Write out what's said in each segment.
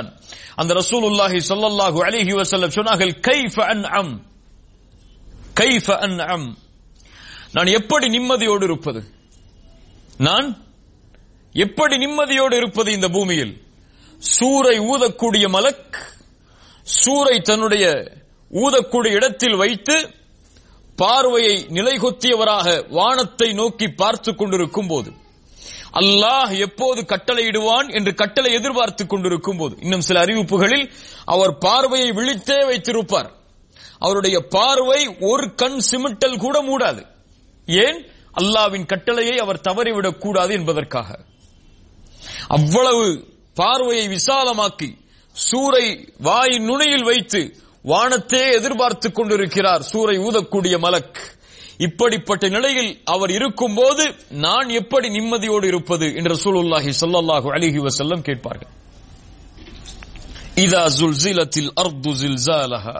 வைத்தான் அந்த ரசூலுல்லாஹி ஸல்லல்லாஹு அலைஹி வஸல்லம் சொன்னார்கள் கைஃப அன்அம் கைஃப அன்அம் நான் எப்படி நிம்மதியோடு இருப்பது நான் எப்படி நிம்மதியோடு இருப்பது இந்த பூமியில் சூரை ஊதக்கூடிய மலக் சூரை தன்னுடைய ஊதக்கூடிய இடத்தில் வைத்து பார்வையை நிலைகொத்தியவராக வானத்தை நோக்கி பார்த்துக் கொண்டிருக்கும் போது அல்லாஹ் எப்போது கட்டளையிடுவான் என்று கட்டளை எதிர்பார்த்துக் கொண்டிருக்கும் போது இன்னும் சில அறிவிப்புகளில் அவர் பார்வையை விழித்தே வைத்திருப்பார் அவருடைய பார்வை ஒரு கண் சிமிட்டல் கூட மூடாது ஏன் அல்லாவின் கட்டளையை அவர் தவறிவிடக் கூடாது என்பதற்காக அவ்வளவு பார்வையை விசாலமாக்கி சூரை வாயின் நுனியில் வைத்து வானத்தே எதிர்பார்த்துக் கொண்டிருக்கிறார் சூரை ஊதக்கூடிய மலக் இப்படிப்பட்ட நிலையில் அவர் இருக்கும்போது நான் எப்படி நிம்மதியோடு இருப்பது என்று ரசூலுல்லாஹி ஸல்லல்லாஹு அலைஹி வஸல்லம் கேட்பார்கள் இதா ஜுல்சிலத்தில் அர்து ஜில்சாலஹா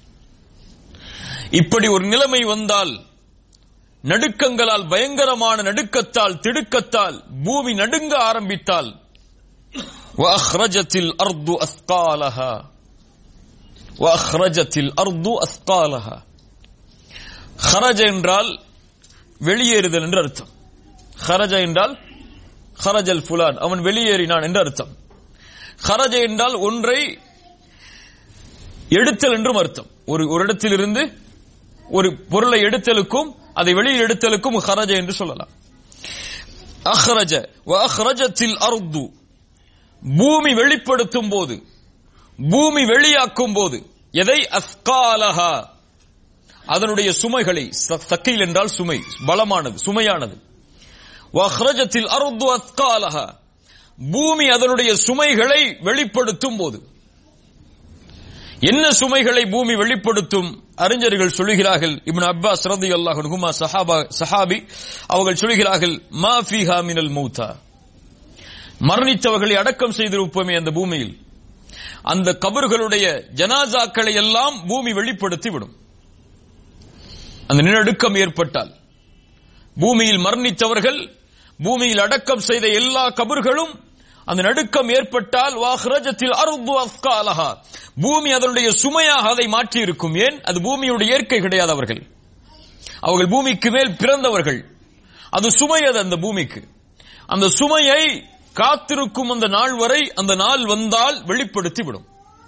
இப்படி ஒரு நிலைமை வந்தால் நடுக்கங்களால் பயங்கரமான நடுக்கத்தால் திடுக்கத்தால் பூமி நடுங்க ஆரம்பித்தால் وأخرجت الأرض أثقالها وأخرجت الأرض أثقالها خرج என்றால் வெளியேறுதல் என்று அர்த்தம் خرج என்றால் خرج الفلان அவன் வெளியேறினான் என்று அர்த்தம் خرج என்றால் ஒன்றை எடுத்தல் என்றும் அர்த்தம் ஒரு ஒரு இடத்திலிருந்து ஒரு பொருளை எடுத்தலுக்கும் அதை வெளியில் எடுத்தலுக்கும் خرج என்று சொல்லலாம் أخرج وأخرجت الأرض பூமி வெளிப்படுத்தும் போது பூமி வெளியாக்கும் போது எதை அஸ்காலஹா அதனுடைய சுமைகளை சக்கையில் என்றால் சுமை பலமானது சுமையானது வஹ்ரஜத்தில் அருத்து அஸ்காலஹா பூமி அதனுடைய சுமைகளை வெளிப்படுத்தும் போது என்ன சுமைகளை பூமி வெளிப்படுத்தும் அறிஞர்கள் சொல்லுகிறார்கள் இப்னு அப்பாஸ் ரலியல்லாஹு அன்ஹுமா சஹாபா சஹாபி அவர்கள் சொல்லுகிறார்கள் மா ஃபீஹா மினல் மௌதா மரணித்தவர்களை அடக்கம் செய்திருப்போமே அந்த பூமியில் அந்த கபர்களுடைய ஜனாசாக்களை எல்லாம் பூமி வெளிப்படுத்தி விடும் அந்த நிலநடுக்கம் ஏற்பட்டால் பூமியில் மரணித்தவர்கள் பூமியில் அடக்கம் செய்த எல்லா கபர்களும் அந்த நடுக்கம் ஏற்பட்டால் வாஹ்ரஜத்தில் அருது அஸ்காலஹா பூமி அதனுடைய சுமையாக அதை மாற்றி இருக்கும் ஏன் அது பூமியுடைய இயற்கை கிடையாது அவர்கள் அவர்கள் பூமிக்கு மேல் பிறந்தவர்கள் அது சுமை அது அந்த பூமிக்கு அந்த சுமையை காத்திருக்கும் அந்த நாள் வரை அந்த நாள் வந்தால் வெளிப்படுத்தி விடும்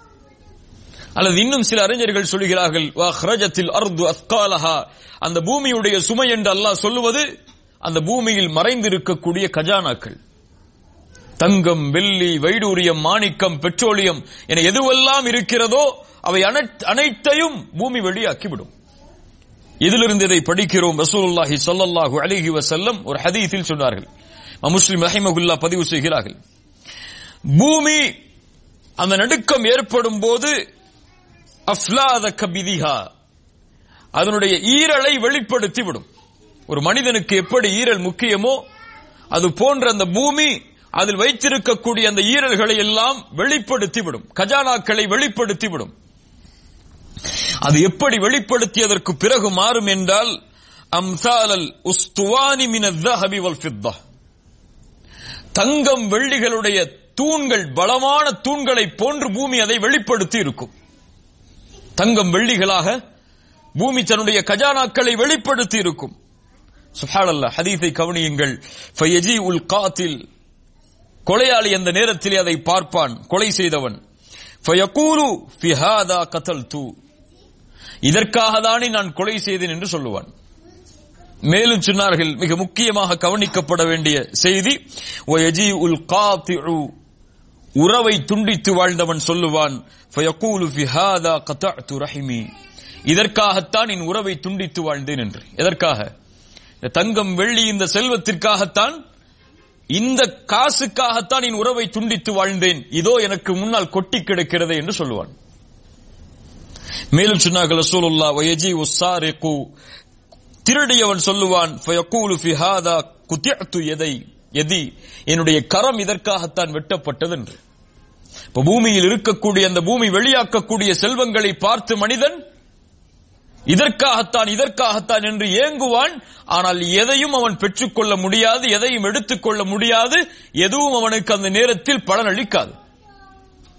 அல்லது இன்னும் சில அறிஞர்கள் சொல்கிறார்கள் வஹ்ரஜத்தில் அர்து அஸ்காலஹா அந்த பூமியுடைய சுமை என்று அல்லாஹ் சொல்லுவது அந்த பூமியில் மறைந்திருக்கக்கூடிய கஜானாக்கள் தங்கம் வெள்ளி வைடூரியம் மாணிக்கம் பெட்ரோலியம் என எதுவெல்லாம் இருக்கிறதோ அவை அனைத்தையும் பூமி வெளியாக்கிவிடும் இதிலிருந்து இதை படிக்கிறோம் ரசூலுல்லாஹி ஸல்லல்லாஹு அலைஹி வஸல்லம் ஒரு ஹதீஸில் சொன்னார்கள் முஸ்லிம் ரஹிமகுல்லா பதிவு செய்கிறார்கள் பூமி அந்த நடுக்கம் ஏற்படும் போது அஃப்லாத கபிதிஹா அதனுடைய ஈரலை வெளிப்படுத்தி விடும் ஒரு மனிதனுக்கு எப்படி ஈரல் முக்கியமோ அது போன்ற அந்த பூமி அதில் வைத்திருக்கக்கூடிய அந்த ஈரல்களை எல்லாம் வெளிப்படுத்தி விடும் கஜானாக்களை வெளிப்படுத்தி விடும் அது எப்படி வெளிப்படுத்தியதற்கு பிறகு மாறும் என்றால் அம்சாலல் உஸ்துவானி மின الذهب والفضة தங்கம் வெள்ளிகளுடைய தூண்கள் பலமான தூண்களை போன்று பூமி அதை வெளிப்படுத்தி இருக்கும் தங்கம் வெள்ளிகளாக பூமி தன்னுடைய கஜானாக்களை வெளிப்படுத்தி இருக்கும் சுஹானல்ல ஹதீஸை கவனியுங்கள் ஃபயஜி உல் காத்தில் கொலையாளி அந்த நேரத்திலே அதை பார்ப்பான் கொலை செய்தவன் ஃபயகூலு ஃபிஹாதா கத்தல் தூ இதற்காக தானே நான் கொலை செய்தேன் என்று சொல்லுவான் மேலும் சொன்னார்கள் மிக முக்கியமாக கவனிக்கப்பட வேண்டிய செய்தி ஒயஜி உல் காத்திஉ உறவை துண்டித்து வாழ்ந்தவன் சொல்லுவான் ஃபயகூலு ஃபிஹாதா கத்தஅத்து ரஹிமி இதற்காகத்தான் என் உறவை துண்டித்து வாழ்ந்தேன் என்று எதற்காக இந்த தங்கம் வெள்ளி இந்த செல்வத்திற்காகத்தான் இந்த காசுக்காகத்தான் என் உறவை துண்டித்து வாழ்ந்தேன் இதோ எனக்கு முன்னால் கொட்டி கிடக்கிறது என்று சொல்லுவான் மேலும் சொன்னார்கள் ரசூலுல்லாஹ் வயஜி உஸ்ஸாரிகு திருடியவன் சொல்லுவான் ஃபயகூலு ஃபி ஹாதா குத்திஅத்து யதை எதி என்னுடைய கரம் இதற்காகத்தான் வெட்டப்பட்டது என்று இப்ப பூமியில் இருக்கக்கூடிய அந்த பூமி வெளியாக்கக்கூடிய செல்வங்களை பார்த்து மனிதன் இதற்காகத்தான் இதற்காகத்தான் என்று ஏங்குவான் ஆனால் எதையும் அவன் பெற்றுக்கொள்ள முடியாது எதையும் எடுத்துக்கொள்ள முடியாது எதுவும் அவனுக்கு அந்த நேரத்தில் பலனளிக்காது